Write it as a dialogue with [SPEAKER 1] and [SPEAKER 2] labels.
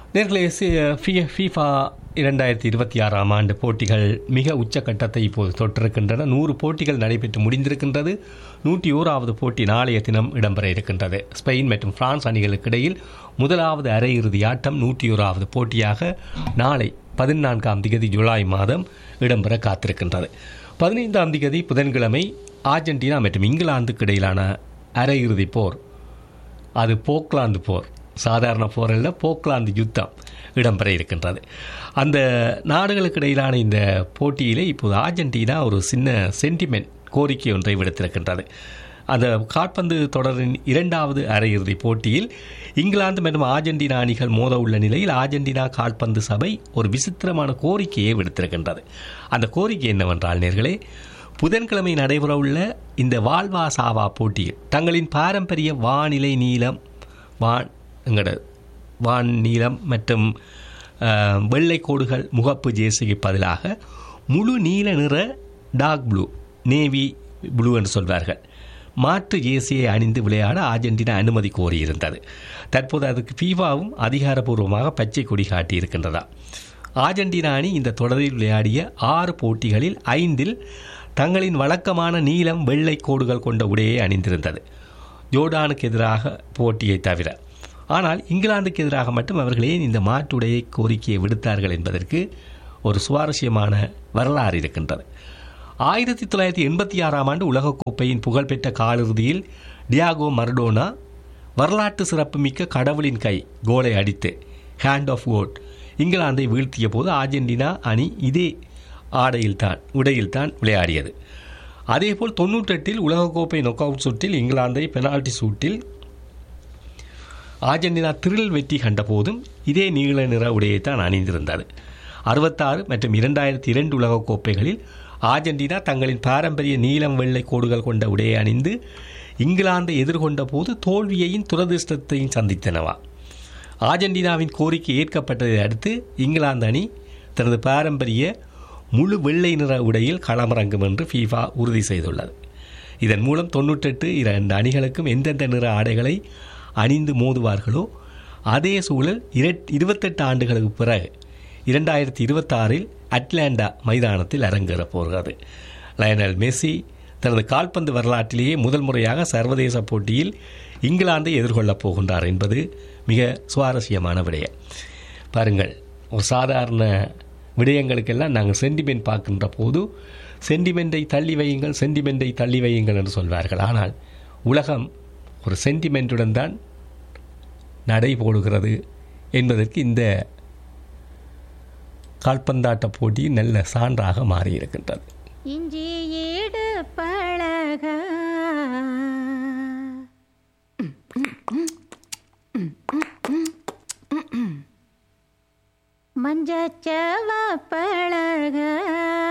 [SPEAKER 1] நேர்களே ஃபீஃபா இரண்டாயிரத்தி இருபத்தி ஆறாம் ஆண்டு போட்டிகள் மிக உச்சக்கட்டத்தை இப்போது தொட்டிருக்கின்றன நூறு போட்டிகள் நடைபெற்று முடிந்திருக்கின்றது நூற்றி ஓராவது போட்டி நாளைய தினம் இடம்பெற இருக்கின்றது ஸ்பெயின் மற்றும் பிரான்ஸ் அணிகளுக்கு இடையில் முதலாவது அரையிறுதி ஆட்டம் நூற்றி ஓராவது போட்டியாக நாளை பதினான்காம் திகதி ஜூலை மாதம் இடம்பெற காத்திருக்கின்றது பதினைந்தாம் திகதி புதன்கிழமை ஆர்ஜென்டினா மற்றும் இங்கிலாந்துக்கு இடையிலான அரையிறுதி போர் அது போக்லாந்து போர் சாதாரண போர் அல்ல போக்லாந்து யுத்தம் இடம்பெற இருக்கின்றது அந்த நாடுகளுக்கு இடையிலான இந்த போட்டியிலே இப்போது ஆர்ஜென்டினா ஒரு சின்ன சென்டிமெண்ட் கோரிக்கை ஒன்றை விடுத்திருக்கின்றது அந்த கால்பந்து தொடரின் இரண்டாவது அரையிறுதி போட்டியில் இங்கிலாந்து மற்றும் ஆர்ஜென்டினா அணிகள் மோத உள்ள நிலையில் ஆர்ஜென்டினா கால்பந்து சபை ஒரு விசித்திரமான கோரிக்கையை விடுத்திருக்கின்றது அந்த கோரிக்கை என்னவென்றால் நேர்களே புதன்கிழமை நடைபெறவுள்ள இந்த வால்வா சாவா போட்டியில் தங்களின் பாரம்பரிய வானிலை நீளம் வான் எங்களோட வான் நீளம் மற்றும் அஹ், வெள்ளை கோடுகள் முகப்பு ஜேசிக்கு பதிலாக முழு நீல நிற டார்க் ப்ளூ நேவி ப்ளூ என்று சொல்வார்கள் மாற்று ஜேசியை அணிந்து விளையாட ஆர்ஜென்டினா அனுமதி கோரியிருந்தது தற்போது அதுக்கு ஃபீஃபாவும் அதிகாரப்பூர்வமாக பச்சை கொடி காட்டியிருக்கின்றதா ஆர்ஜென்டினா அணி இந்த தொடரில் விளையாடிய ஆறு போட்டிகளில் ஐந்தில் தங்களின் வழக்கமான நீலம் வெள்ளை கோடுகள் கொண்ட உடையை அணிந்திருந்தது ஜோர்டானுக்கு எதிராக போட்டியை தவிர ஆனால் இங்கிலாந்துக்கு எதிராக மட்டும் அவர்கள் ஏன் இந்த மாற்றுடையை கோரிக்கையை விடுத்தார்கள் என்பதற்கு ஒரு சுவாரஸ்யமான வரலாறு இருக்கின்றது ஆயிரத்தி தொள்ளாயிரத்தி எண்பத்தி ஆறாம் ஆண்டு உலகக்கோப்பையின் புகழ்பெற்ற காலிறுதியில் டியாகோ மரடோனா வரலாற்று சிறப்புமிக்க கடவுளின் கை கோலை அடித்து ஹேண்ட் ஆஃப் கோட் இங்கிலாந்தை வீழ்த்திய போது ஆர்ஜென்டினா அணி இதே ஆடையில்தான் உடையில்தான் விளையாடியது அதேபோல் தொண்ணூற்றெட்டில் உலகக்கோப்பை நொக் அவுட் சுற்றில் இங்கிலாந்தை பெனால்டி சூட்டில் ஆர்ஜென்டினா திரில் வெற்றி கண்ட போதும் இதே நீல நிற உடையைத்தான் அணிந்திருந்தது அறுபத்தாறு மற்றும் இரண்டாயிரத்தி இரண்டு உலகக் கோப்பைகளில் ஆர்ஜென்டினா தங்களின் பாரம்பரிய நீலம் வெள்ளை கோடுகள் கொண்ட உடையை அணிந்து இங்கிலாந்தை எதிர்கொண்ட போது தோல்வியையும் துரதிர்ஷ்டத்தையும் சந்தித்தனவா ஆர்ஜென்டினாவின் கோரிக்கை ஏற்கப்பட்டதை அடுத்து இங்கிலாந்து அணி தனது பாரம்பரிய முழு வெள்ளை நிற உடையில் களமிறங்கும் என்று ஃபீஃபா உறுதி செய்துள்ளது இதன் மூலம் தொண்ணூற்றெட்டு இரண்டு அணிகளுக்கும் எந்தெந்த நிற ஆடைகளை அணிந்து மோதுவார்களோ அதே சூழல் இரட் இருபத்தெட்டு ஆண்டுகளுக்கு பிறகு இரண்டாயிரத்தி இருபத்தாறில் அட்லாண்டா மைதானத்தில் அரங்கேறப் போகிறது லயனல் மெஸ்ஸி தனது கால்பந்து வரலாற்றிலேயே முதல் முறையாக சர்வதேச போட்டியில் இங்கிலாந்தை எதிர்கொள்ளப் போகின்றார் என்பது மிக சுவாரஸ்யமான விடயம் பாருங்கள் ஒரு சாதாரண விடயங்களுக்கெல்லாம் நாங்கள் சென்டிமெண்ட் பார்க்கின்ற போது சென்டிமெண்ட்டை தள்ளி வையுங்கள் சென்டிமெண்ட்டை தள்ளி வையுங்கள் என்று சொல்வார்கள் ஆனால் உலகம் ஒரு சென்டிமெண்ட்டுடன் தான் நடை போடுகிறது என்பதற்கு இந்த கால்பந்தாட்ட போட்டி நல்ல சான்றாக மாறியிருக்கின்றது
[SPEAKER 2] இஞ்சி ஈடு பழக மஞ்சச்சவ பழக